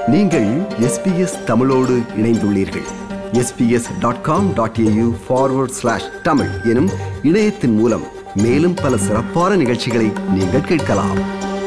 நீங்கள் எஸ்பிஎஸ் தமிழோடு இணைந்துள்ளீர்கள் SBS dot com dot AU forward slash Tamil எனும் இணையத்தின் மூலம் மேலும் பல சிறப்பான நிகழ்ச்சிகளை நீங்கள் கேட்கலாம்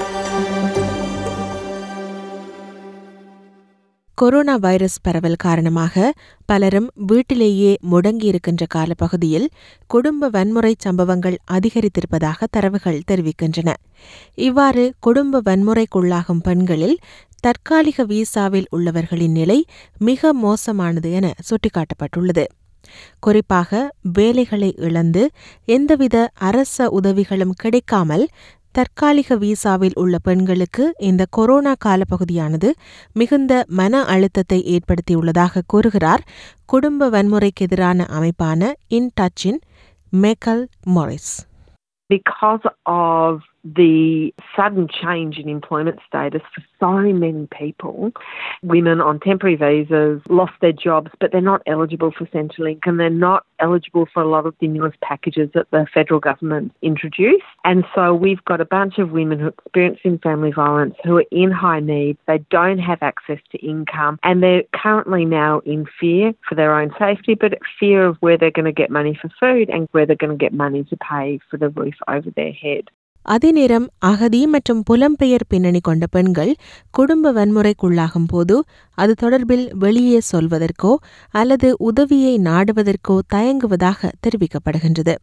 கொரோனா வைரஸ் பரவல் காரணமாக பலரும் வீட்டிலேயே முடங்கியிருக்கின்ற காலப்பகுதியில் குடும்ப வன்முறை சம்பவங்கள் அதிகரித்திருப்பதாக தரவுகள் தெரிவிக்கின்றன இவ்வாறு குடும்ப வன்முறைக்குள்ளாகும் பெண்களில் தற்காலிக வீசாவில் உள்ளவர்களின் நிலை மிக மோசமானது என சுட்டிக்காட்டப்பட்டுள்ளது குறிப்பாக வேலைகளை இழந்து எந்தவித அரச உதவிகளும் கிடைக்காமல் தற்காலிக வீசாவில் உள்ள பெண்களுக்கு இந்த கொரோனா காலப்பகுதியானது மிகுந்த மன அழுத்தத்தை ஏற்படுத்தியுள்ளதாக கூறுகிறார் குடும்ப வன்முறைக்கு எதிரான அமைப்பான இன் டச்சின் Michal Morris because of the sudden change in employment status for so many people. Women on temporary visas lost their jobs, but they're not eligible for Centrelink and they're not eligible for a lot of stimulus packages that the federal government introduced. And so we've got a bunch of women who are experiencing family violence who are in high need. They don't have access to income and they're currently now in fear for their own safety, but fear of where they're going to get money for food and where they're going to get money to pay for the roof over their head. அதே நேரம் அகதி மற்றும் புலம்பெயர் பின்னணி கொண்ட பெண்கள் குடும்ப வன்முறைக்குள்ளாகும் போது அது தொடர்பில் வெளியே சொல்வதற்கோ அல்லது உதவியை நாடுவதற்கோ தயங்குவதாக தெரிவிக்கப்படுகின்றது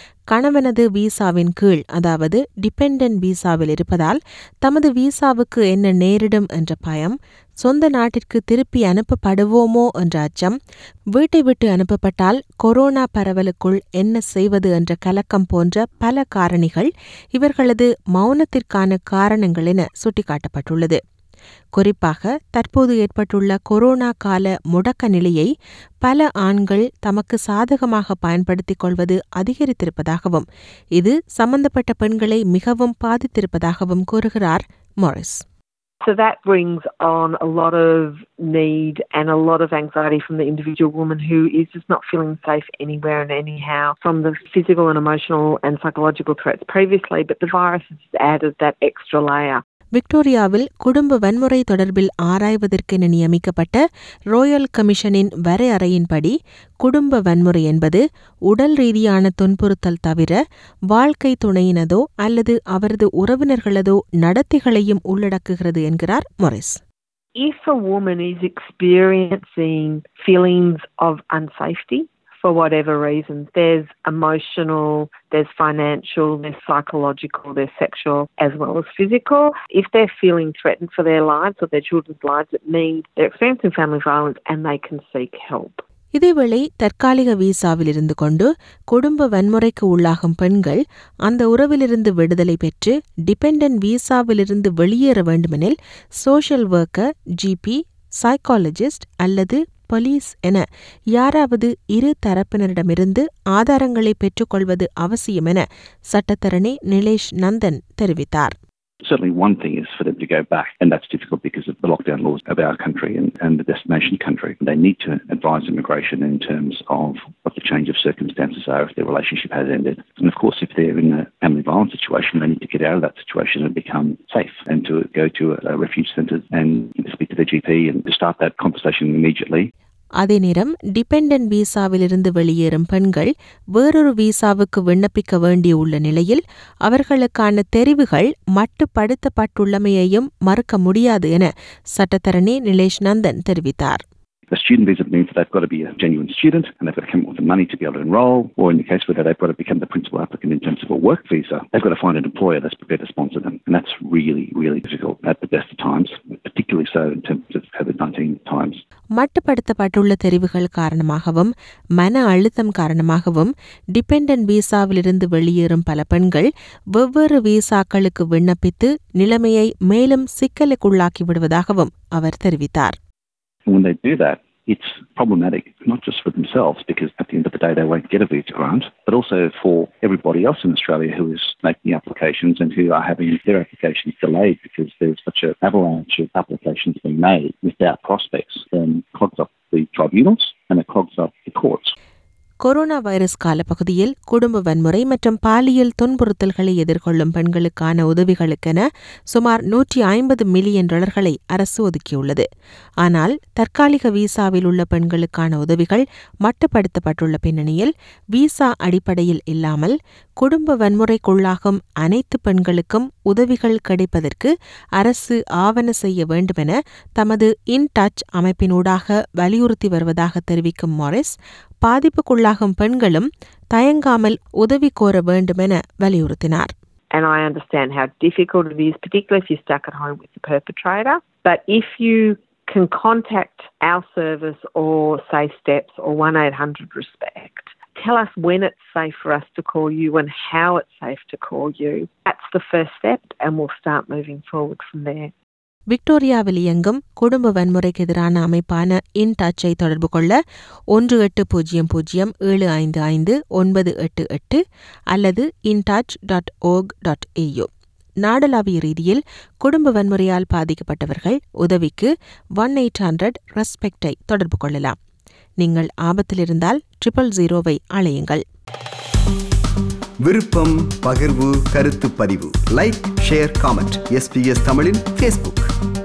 கணவனது வீசாவின் கீழ் அதாவது டிபெண்டன்ட் வீசாவில் இருப்பதால் தமது வீசாவுக்கு என்ன நேரிடும் என்ற பயம் சொந்த நாட்டிற்கு திருப்பி அனுப்பப்படுவோமோ என்ற அச்சம் வீட்டை விட்டு அனுப்பப்பட்டால் கொரோனா பரவலுக்குள் என்ன செய்வது என்ற கலக்கம் போன்ற பல காரணிகள் இவர்களது மௌனத்திற்கான காரணங்கள் என சுட்டிக்காட்டப்பட்டுள்ளது குறிப்பாக தற்போது ஏற்பட்டுள்ள கொரோனா கால முடக்க நிலையை பல ஆண்கள் தமக்கு சாதகமாக பயன்படுத்திக் கொள்வது அதிகரித்திருப்பதாகவும் இது சம்பந்தப்பட்ட பெண்களை மிகவும் பாதித்திருப்பதாகவும் கூறுகிறார் Morris So that brings on a lot of need and a lot of anxiety from the individual woman who is just not feeling safe anywhere and anyhow from the physical and emotional and psychological threats previously, but the virus has added that extra layer. விக்டோரியாவில் குடும்ப வன்முறை தொடர்பில் ஆராய்வதற்கென நியமிக்கப்பட்ட royal கமிஷனின் வரையறையின்படி குடும்ப வன்முறை என்பது உடல் ரீதியான துன்புறுத்தல் தவிர வாழ்க்கை துணையினதோ அல்லது அவரது உறவினர்களதோ நடத்தைகளையும் உள்ளடக்குகிறது என்கிறார் Morris If a woman is experiencing feelings of unsafety, for whatever reasons. There's emotional, there's financial, there's psychological, there's sexual, as well as physical. If they're feeling threatened for their lives or their children's lives, it means they're experiencing family violence and they can seek help. இதேவேளை தற்காலிக வீசாவில் இருந்து கொண்டு குடும்ப வன்முறைக்கு உள்ளாகும் பெண்கள் அந்த உறவிலிருந்து விடுதலை பெற்று டிபெண்டன்ட் வீசாவிலிருந்து வெளியேற வேண்டுமெனில் சோஷியல் ஒர்க்கர் ஜிபி சைக்காலஜிஸ்ட் அல்லது போலீஸ் என யாராவது இரு தரப்பினரிடமிருந்து ஆதாரங்களை பெற்றுக்கொள்வது அவசியம் என சட்டத்தரணி நிலேஷ் நந்தன் தெரிவித்தார் Certainly, one thing is for them to go back, and that's difficult because of the lockdown laws of our country and, and the destination country. They need to advise immigration in terms of what the change of circumstances are if their relationship has ended. And of course, if they're in a family violence situation, they need to get out of that situation and become safe and to go to a refuge centre and speak to their GP and to start that conversation immediately. அதே நேரம் dependent வீசாவிலிருந்து வெளியேறும் பெண்கள் வேறொரு வீசாவுக்கு விண்ணப்பிக்க வேண்டியுள்ள நிலையில் அவர்களுக்கான தெரிவுகள் மட்டுப்படுத்தப்பட்டுள்ளமையையும் மறுக்க முடியாது என சட்டத்தரணி நிலேஷ் நந்தன் தெரிவித்தார் The student visa means that they've got to be a genuine student and they've got to come up with the money to be able to enrol, or in the case where they've got to become the principal applicant in terms of a work visa, they've got to find an employer that's prepared to sponsor them. And that's really, really difficult at the best of times, particularly so in terms of COVID 19 times. மட்டுப்படுத்தப்பட்டுள்ள தெரிவுகள் காரணமாகவும் மன அழுத்தம் காரணமாகவும் dependent வீசாவிலிருந்து வெளியேறும் பல பெண்கள் வெவ்வேறு வீசாக்களுக்கு விண்ணப்பித்து நிலைமையை மேலும் சிக்கலுக்குள்ளாக்கி விடுவதாகவும் அவர் தெரிவித்தார் And when they do that, it's problematic, not just for themselves, because at the end of the day they won't get a visa grant, but also for everybody else in Australia who is making applications and who are having their applications delayed because there's such an avalanche of applications being made without prospects. Then clogs up the tribunals and it clogs up the courts. Corona virus காலப்பகுதியில் குடும்ப வன்முறை மற்றும் பாலியல் துன்புறுத்தல்களை எதிர்கொள்ளும் பெண்களுக்கான உதவிகளுக்கென சுமார் நூற்றி ஐம்பது மில்லியன் டாலர்களை அரசு ஒதுக்கியுள்ளது ஆனால் தற்காலிக விசாவில் உள்ள பெண்களுக்கான உதவிகள் மட்டுப்படுத்தப்பட்டுள்ள பின்னணியில் விசா அடிப்படையில் இல்லாமல் குடும்ப வன்முறைக்குள்ளாகும் அனைத்து பெண்களுக்கும் உதவிகள் கிடைப்பதற்கு அரசு ஆவண செய்ய வேண்டுமென தமது இன் டச் அமைப்பினூடாக வலியுறுத்தி வருவதாக தெரிவிக்கும் மாரிஸ் பாதிப்புக்குள்ளாகும் பெண்களும் தயங்காமல் உதவி கோர வேண்டுமென வலியுறுத்தினார் And I understand how difficult it is, particularly if you're stuck at home with the perpetrator. But if you can contact our service or Safe Steps or 1 800 Respect, tell us when it's safe for us to call you and how it's safe to call you. That's the first step, and we'll start moving forward from there. விக்டோரியாவில் இயங்கும் குடும்ப வன்முறைக்கு எதிரான அமைப்பான இன் டச்சை தொடர்பு கொள்ள ஒன்று எட்டு பூஜ்ஜியம் பூஜ்ஜியம் ஏழு ஐந்து ஐந்து ஒன்பது எட்டு எட்டு அல்லது in touch dot org dot AU நாடளாவிய ரீதியில் குடும்ப வன்முறையால் பாதிக்கப்பட்டவர்கள் உதவிக்கு ஒன் எயிட் ஹண்ட்ரட் ரெஸ்பெக்டை தொடர்பு கொள்ளலாம் நீங்கள் ஆபத்தில் இருந்தால் ட்ரிபிள் ஜீரோவை அழையுங்கள் விருப்பம் பகிர்வு கருத்து பதிவு லைக் ஷேர் காமெண்ட் எஸ்பிஎஸ் தமிழின் ஃபேஸ்புக்